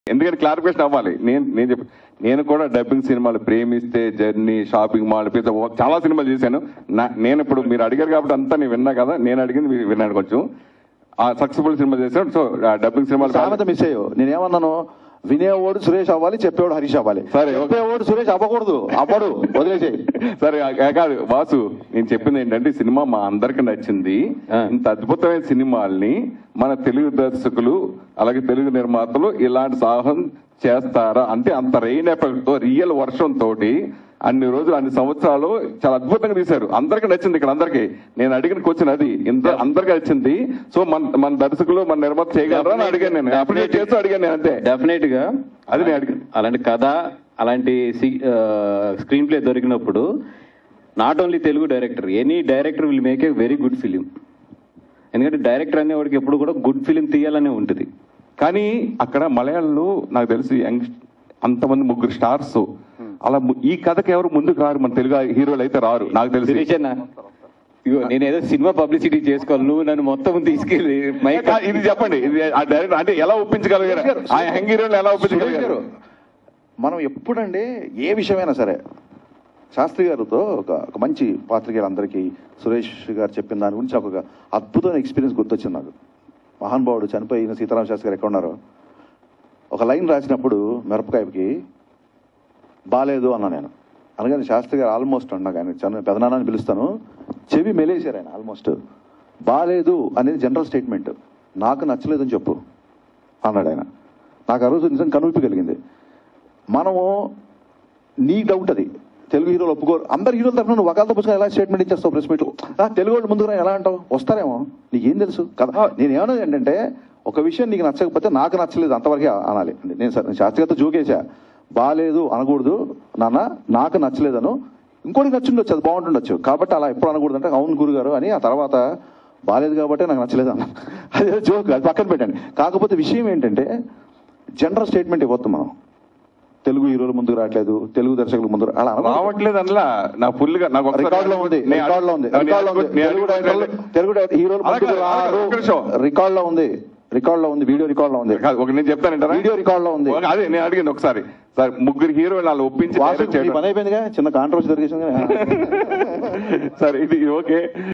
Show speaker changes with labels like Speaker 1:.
Speaker 1: ఎందుకంటే క్లారిఫికేషన్ అవ్వాలి నేను నేను చెప్ప నేను కూడా డబ్బింగ్ సినిమాలు ప్రేమిస్తే జర్నీ షాపింగ్ మాల్ పిజ్జా ఓ- చాలా సినిమాలు చేశాను నా నేను ఇప్పుడు మీరు అడిగారు కాబట్టి అంతా నేను విన్నా కదా నేను అడిగింది మీరు విన్నాను కొంచెం ఆ సక్సెస్ఫుల్ సినిమా చేశాను సో డబ్బింగ్ సినిమాలు
Speaker 2: సామెత మిస్ అయ్యో నేనేమన్నాను వినేవాడు సురేష్ అవ్వాలి చెప్పేవాడు హరీష్ అవ్వాలి
Speaker 1: సరే, ఓకే.
Speaker 2: చెప్పేవాడు సురేష్ అవ్వకూడదు అవ్వడు వదిలేసేయి
Speaker 1: సరే ఆ- కాదు వాసు నేను చెప్పింది ఏంటంటే ఈ సినిమా మా అందరికి నచ్చింది
Speaker 2: ఆ.
Speaker 1: ఇంత అద్భుతమైన సినిమాల్ని మన తెలుగు దర్శకులు అలాగే తెలుగు నిర్మాతలు ఇలాంటి సాహసం చేస్తారా అంటే అంత రెయిన్ ఎఫెక్ట్ తో రియల్ వర్షం తోటి అన్ని రోజులు అన్ని సంవత్సరాలు చాలా అద్భుతంగా తీశారు అందరికి నచ్చింది ఇక్కడ అందరికి నేను అడిగిన క్వశ్చన్ అది ఇంత అందరికి నచ్చింది సో మన మన దర్శకులు మన నిర్మాత చేయగలరా అని అడిగాను నేను అప్డేట్ చేస్తూ అడిగాను నేను అంతే
Speaker 3: డెఫినెట్ గా
Speaker 1: అది నేను అడిగాను
Speaker 3: అలాంటి కథ అలాంటి స్క్రీన్ ప్లే దొరికినప్పుడు not only Telugu director any director will make a very good film ఎందుకంటే డైరెక్టర్ అనేవాడికి ఎప్పుడు కూడా గుడ్ ఫిలిం తీయాలనే ఉంటుంది
Speaker 1: కానీ అక్కడ మలయాళంలో నాకు తెలిసి యంగ్ అంతమంది ముగ్గురు స్టార్స్ అలా ము- ఈ కథకి ఎవరు ముందుకు రారు మన తెలుగు హీరోలు అయితే రారు నాకు తెలిసి
Speaker 3: శిరీష్ అన్న ఇగో నేను ఏదో సినిమా పబ్లిసిటీ చేసుకోవాలి నువ్వు నన్ను మొత్తం తీసుకెళ్ళి మైక్
Speaker 1: కా- ఇది చెప్పండి ఇది ఆ డైరెక్టర్ అంటే ఎలా ఒప్పించగలిగారు ఆ యంగ్ హీరోలు ఎలా
Speaker 2: సురేష్ గారు
Speaker 1: ఒప్పించగలిగారు
Speaker 2: మనం ఎప్పుడంటే ఏ విషయమైనా సరే శాస్త్రి గారితో ఒక ఒక మంచి పాత్రికేయులందరికీ సురేష్ గారు చెప్పిన దాని గురించి నాకు ఒక అద్భుతమైన ఎక్స్పీరియన్స్ గుర్తొచ్చింది నాకు మహానుభావుడు చనిపోయిన సీతారామ శాస్త్రి గారు ఎక్కడ ఉన్నారో ఒక లైన్ రాసినప్పుడు మిరపకాయకి బాలేదు అన్నా నేను అనగానే శాస్త్రి గారు ఆల్మోస్ట్ అన్నా కానీ చని పెదనాన్న అని పిలుస్తాను చెవి మెలేశారు ఆయన ఆల్మోస్ట్ బాలేదు అనేది జనరల్ స్టేట్మెంట్ నాకు నచ్చలేదని చెప్పు అన్నాడు ఆయన నాకు ఆ రోజు నిజం కనువిప్పి కలిగింది మనము నీ డౌట్ అది తెలుగు హీరోలు ఒప్పుకోరు అందరు హీరోల తరఫున నువ్వు ఒకళ్ళతో పుస్తకం ఎలా స్టేట్మెంట్ ఇచ్చేస్తావు ప్రెస్ మీట్ తెలుగు వాళ్ళు ముందుగా ఎలా అంటావు వస్తారేమో నీకేం తెలుసు కదా నేను ఏమన్నది ఏంటంటే ఒక విషయం నీకు నచ్చకపోతే నాకు నచ్చలేదు అంతవరకే అనాలి నేను స- నేను శాస్త్రిగారితో జోకేసా బాగాలేదు అనకూడదు నాన్న నాకు నచ్చలేదను ఇంకోటి నచ్చుండొచ్చు అది బాగుంటుండొచ్చు కాబట్టి అలా ఎప్పుడు అనకూడదు అంటే అవును గురుగారు అని ఆ తర్వాత బాగాలేదు కాబట్టి నాకు నచ్చలేదు అన్న అదే జోక్ అది పక్కన పెట్టండి కాకపోతే విషయం ఏంటంటే జనరల్ స్టేట్మెంట్ ఇవ్వద్దు మనం తెలుగు హీరోలు ముందుకు రావట్లేదు తెలుగు దర్శకులు ముందు రా- అలా అనకూడదు.
Speaker 1: రావట్లేదు అందులో నా ఫుల్ గా నాకు ఒకసారి-
Speaker 2: రికార్డ్ లో ఉంది
Speaker 1: నేను
Speaker 2: రికార్డ్ లో ఉంది
Speaker 1: నేను
Speaker 2: రికార్డ్ లో ఉంది
Speaker 1: నేను
Speaker 2: తెలుగు డైరెక్టర్లు తెలుగు డైరెక్టర్ హీరోలు
Speaker 1: అలా
Speaker 2: ముందుకు
Speaker 1: కాదు, అలా కాదు,
Speaker 2: రారు
Speaker 1: ఒక్క నిమిషం.
Speaker 2: రికార్డ్ లో ఉంది రికార్డ్ లో ఉంది వీడియో రికార్డ్ లో ఉంది
Speaker 1: కాదు, ఒక నేను చెప్తానంటారా
Speaker 2: వీడియో రికార్డ్ లో ఉంది
Speaker 1: ఒక- అదే నేను అడిగింది ఒకసారి సార్ ముగ్గురు హీరోలు వాళ్ళు ఒప్పించి
Speaker 2: వాసు
Speaker 1: direct
Speaker 2: నీ
Speaker 1: చేయడం.
Speaker 2: పని అయిపోయిందిగా చిన్న కాంట్రవర్సీ జరిగేసింది
Speaker 1: సరే ఇది ఓకే